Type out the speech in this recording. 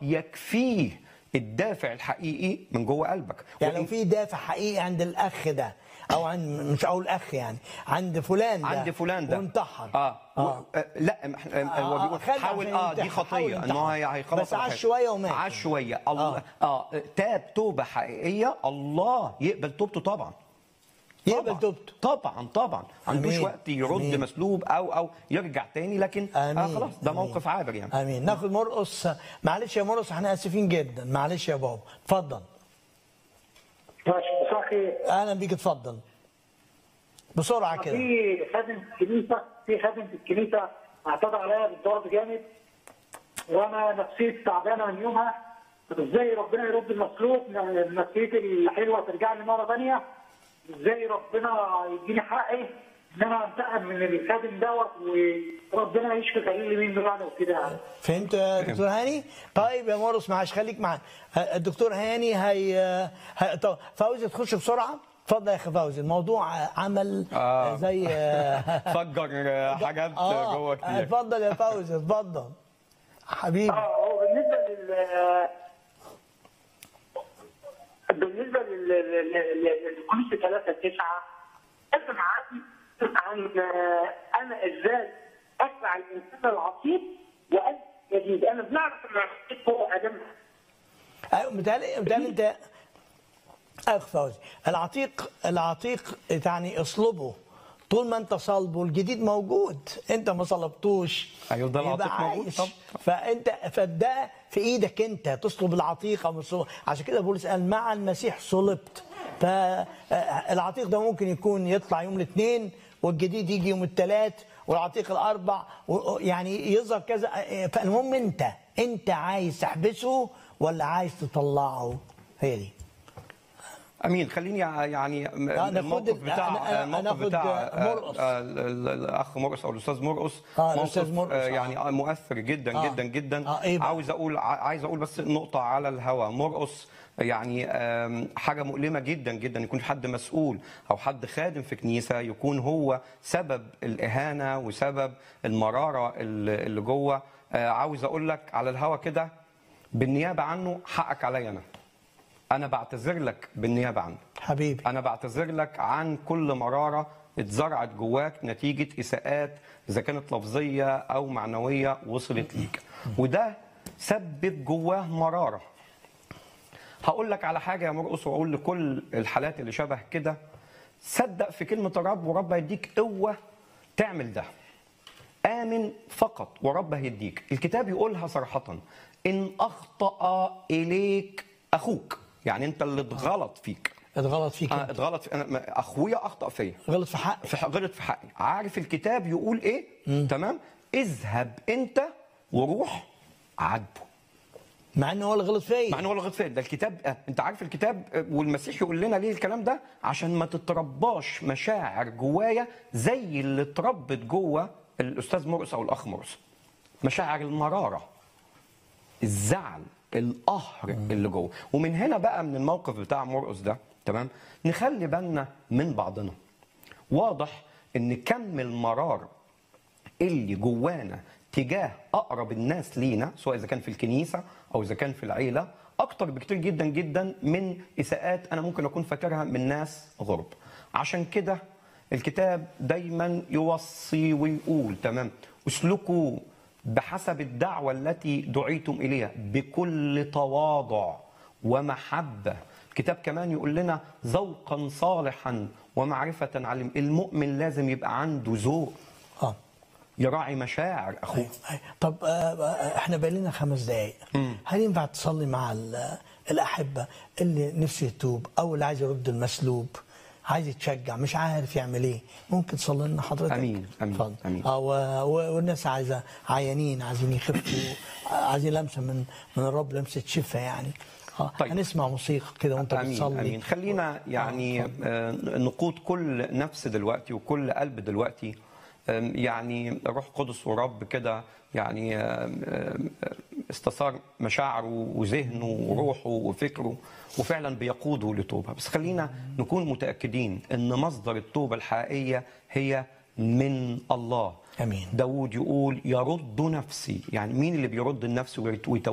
يكفيه الدافع الحقيقي من جوه قلبك يعني لو وإن- في دافع حقيقي عند الاخ ده او عند مش اقول اخ يعني عند فلان ده عند فلان ده وانتحر اه, آه. و... آه. لا إحنا- آه. هو آه، بيقول خد حاول عشان اه دي ينتحر، حاول خطيه ان هو ينتحر. هيخلص بس عاش على حاجة. شوية ومات. عاش شويه الله اه, آه. تاب توبه حقيقيه الله يقبل توبته طبعا يقبل طبعاً. توبته طبعا طبعا ما عندوش أمين. وقت يرد أمين. مسلوب او او يرجع تاني لكن امين آه خلاص ده آمين. موقف عابر يعني امين ناخد مرقص معلش يا مرقص احنا اسفين جدا معلش يا بابا اتفضل ماشي مساء الخير اهلا بيك اتفضل بسرعه كده في خادم في الكنيسه في خادم في الكنيسه اعتدى عليا بالضرب جامد وانا نفسيتي تعبانه من يومها طب ازاي ربنا يرد المسلوب نفسيتي الحلوه ترجع لي مره ثانيه ازاي ربنا يديني حقي ان انا انتقم من الخادم دوت وربنا يشفي خليل منه يعني وكده يعني فهمت يا دكتور هاني طيب يا مرقص معلش خليك معانا الدكتور هاني هي, هي... طب فوزي تخش بسرعه اتفضل يا اخي فوزي الموضوع عمل آه. زي فجر آه، حاجات اه جوه كتير اتفضل يا فوزي اتفضل حبيبي اه هو بالنسبه لل بالنسبه لل- لل- لل- للكنيسه 3 9 لازم عندي عن آه، انا ازاي اسمع الانسان العصيب وأنا جديد انا بنعرف ان العصيب هو ادم ايوه متهيألي متهيألي انت اخ فوزي العتيق العتيق يعني اصلبه طول ما انت صلبه الجديد موجود انت ما صلبتوش أيوه، ده يبقى العتيق موجود، عايش. طب. فانت فده في ايدك انت تصلب العتيق او مش صلب. عشان كده بولس قال مع المسيح صلبت فالعتيق ده ممكن يكون يطلع يوم الاثنين والجديد يجي يوم الثلاث والعتيق الاربع و- يعني يظهر كذا فالمهم انت انت عايز تحبسه ولا عايز تطلعه هي دي امين خليني يعني ناخد- الموقف بتاع أنا- أنا- الموقف ناخد بتاع مرقص. آه، ال- ال- الاخ مرقص او الاستاذ مرقص آه، الأستاذ موقف، مرقص، آه، آه. يعني آه، مؤثر جدا آه. جدا جدا آه، إيه بقى؟ عاوز اقول ع- عايز اقول بس نقطه على الهوا مرقص يعني آم، حاجه مؤلمه جدا جدا يكون في حد مسؤول او حد خادم في كنيسه يكون هو سبب الاهانه وسبب المراره اللي اللي جوه آه، عاوز اقول لك على الهوا كده بالنيابه عنه حقك عليا انا انا بعتذر لك بالنيابه عنه حبيبي انا بعتذر لك عن كل مراره اتزرعت جواك نتيجه اساءات اذا كانت لفظيه او معنويه وصلت ليك وده سبب جواه مراره هقول لك على حاجه يا مرقص واقول لكل الحالات اللي شبه كده صدق في كلمه الرب ورب هيديك قوه تعمل ده آمن فقط ورب هيديك الكتاب يقولها صراحة إن أخطأ إليك أخوك يعني أنت اللي اتغلط فيك اتغلط فيك أنا اتغلط في أنا أخويا أخطأ فيا غلط في حق في غلط في حقي عارف الكتاب يقول إيه تمام اذهب أنت وروح عاتبه مع انه هو اللي غلط فيا مع ان هو اللي غلط فيا ده الكتاب آه، انت عارف الكتاب آه، والمسيح يقول لنا ليه الكلام ده عشان ما تترباش مشاعر جوايا زي اللي اتربت جوه الاستاذ مرقص او الاخ مرقص مشاعر المراره الزعل القهر اللي جوه ومن هنا بقى من الموقف بتاع مرقص ده تمام نخلي بالنا من بعضنا واضح ان كم المرار اللي جوانا تجاه اقرب الناس لينا سواء اذا كان في الكنيسه او اذا كان في العيله اكتر بكتير جدا جدا من اساءات انا ممكن اكون فاكرها من ناس غرب عشان كده الكتاب دايما يوصي ويقول تمام اسلكوا بحسب الدعوه التي دعيتم اليها بكل تواضع ومحبه الكتاب كمان يقول لنا ذوقا صالحا ومعرفه علم المؤمن لازم يبقى عنده ذوق اه يراعي مشاعر اخوه أيوة. أيوة. طب آه، آه، احنا بقى لنا خمس دقايق هل ينفع تصلي مع ال- الاحبه اللي نفسه يتوب او اللي عايز يرد المسلوب عايز يتشجع مش عارف يعمل ايه ممكن تصلي لنا حضرتك أمين، أمين، اتفضل. أمين. اه و- و- والناس عايزه عيانين عايزين يخفوا عايزين لمسه من من الرب لمسه شفاء يعني اه طيب. هنسمع موسيقى كده وانت امين بتصلي امين خلينا يعني آه، نقود كل نفس دلوقتي وكل قلب دلوقتي آم، يعني روح قدس ورب كده يعني آم، آم، استثار مشاعره وذهنه وروحه وفكره وفعلا بيقوده لتوبه بس خلينا نكون متاكدين ان مصدر التوبه الحقيقيه هي من الله امين داود يقول يرد نفسي يعني مين اللي بيرد النفس ويتوب